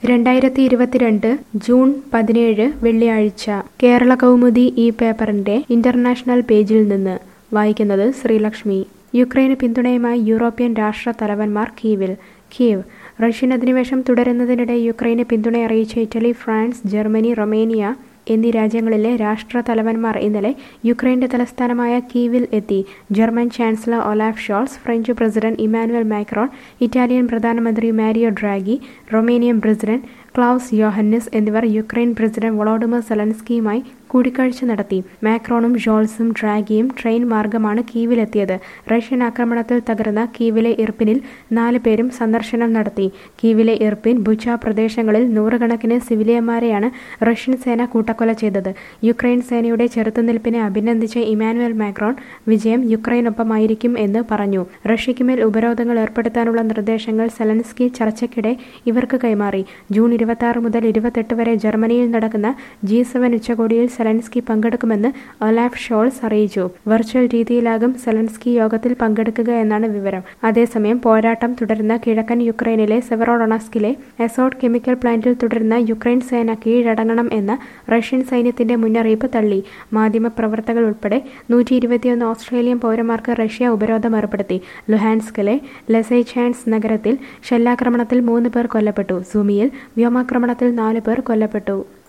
രണ്ടായിരത്തി ഇരുപത്തിരണ്ട് ജൂൺ പതിനേഴ് വെള്ളിയാഴ്ച കേരള കൗമുദി ഈ പേപ്പറിന്റെ ഇന്റർനാഷണൽ പേജിൽ നിന്ന് വായിക്കുന്നത് ശ്രീലക്ഷ്മി യുക്രൈന് പിന്തുണയുമായി യൂറോപ്യൻ രാഷ്ട്ര തലവന്മാർ കീവിൽ കീവ് റഷ്യൻ അധിനിവേശം തുടരുന്നതിനിടെ യുക്രൈന് പിന്തുണ അറിയിച്ച ഇറ്റലി ഫ്രാൻസ് ജർമ്മനി റൊമേനിയ എന്നീ രാജ്യങ്ങളിലെ രാഷ്ട്ര തലവന്മാർ ഇന്നലെ യുക്രൈന്റെ തലസ്ഥാനമായ കീവിൽ എത്തി German chancellor Olaf Scholz French president Emmanuel Macron Italian പ്രധാനമന്ത്രി Mario Draghi Romanian president Klaus Iohannis എന്നിവർ യുക്രൈൻ പ്രസിഡന്റ് വൊളോഡിമർ സെലൻസ്കിയുമായി കൂടിക്കാഴ്ച നടത്തി മാക്രോണും ഷോൾസും ഡ്രാഗിയും ട്രെയിൻ മാർഗമാണ് കീവിലെത്തിയത് റഷ്യൻ ആക്രമണത്തിൽ തകർന്ന കീവിലെ ഇർപ്പിനിൽ നാല് പേരും സന്ദർശനം നടത്തി കീവിലെ ഇർപ്പിൻ ബുച്ച പ്രദേശങ്ങളിൽ നൂറുകണക്കിന് സിവിലിയന്മാരെയാണ് റഷ്യൻ സേന കൂട്ടക്കൊല ചെയ്തത് യുക്രൈൻ സേനയുടെ ചെറുത്തുനിൽപ്പിനെ അഭിനന്ദിച്ച ഇമാനുവൽ മാക്രോൺ വിജയം യുക്രൈനൊപ്പമായിരിക്കും എന്ന് പറഞ്ഞു റഷ്യയ്ക്കുമേൽ ഉപരോധങ്ങൾ ഏർപ്പെടുത്താനുള്ള നിർദ്ദേശങ്ങൾ സെലൻസ്കി ചർച്ചയ്ക്കിടെ ഇവർക്ക് കൈമാറി ജൂൺ ഇരുപത്തി ആറ് മുതൽ ഇരുപത്തെട്ട് വരെ ജർമ്മനിയിൽ നടക്കുന്ന ജി സെവൻ ഉച്ചകോടിയിൽ സെലൻസ്കി പങ്കെടുക്കുമെന്ന് ഒലാഫ് ഷോൾസ് അറിയിച്ചു വെർച്വൽ രീതിയിലാകും സെലൻസ്കി യോഗത്തിൽ പങ്കെടുക്കുക എന്നാണ് വിവരം അതേസമയം പോരാട്ടം തുടരുന്ന കിഴക്കൻ യുക്രൈനിലെ സെവറോഡൊണസ്കിലെ എസോഡ് കെമിക്കൽ പ്ലാന്റിൽ തുടരുന്ന യുക്രൈൻ സേന കീഴടങ്ങണം എന്ന റഷ്യൻ സൈന്യത്തിന്റെ മുന്നറിയിപ്പ് തള്ളി മാധ്യമപ്രവർത്തകർ ഉൾപ്പെടെ നൂറ്റി ഇരുപത്തിയൊന്ന് ഓസ്ട്രേലിയൻ പൗരന്മാർക്ക് റഷ്യ ഉപരോധം ഏർപ്പെടുത്തി ലുഹാൻസ്കിലെ ലെസൈചാൻസ് നഗരത്തിൽ ഷെല്ലാക്രമണത്തിൽ മൂന്ന് പേർ കൊല്ലപ്പെട്ടു സുമിയിൽ വ്യോമാക്രമണത്തിൽ നാല് പേർ കൊല്ലപ്പെട്ടു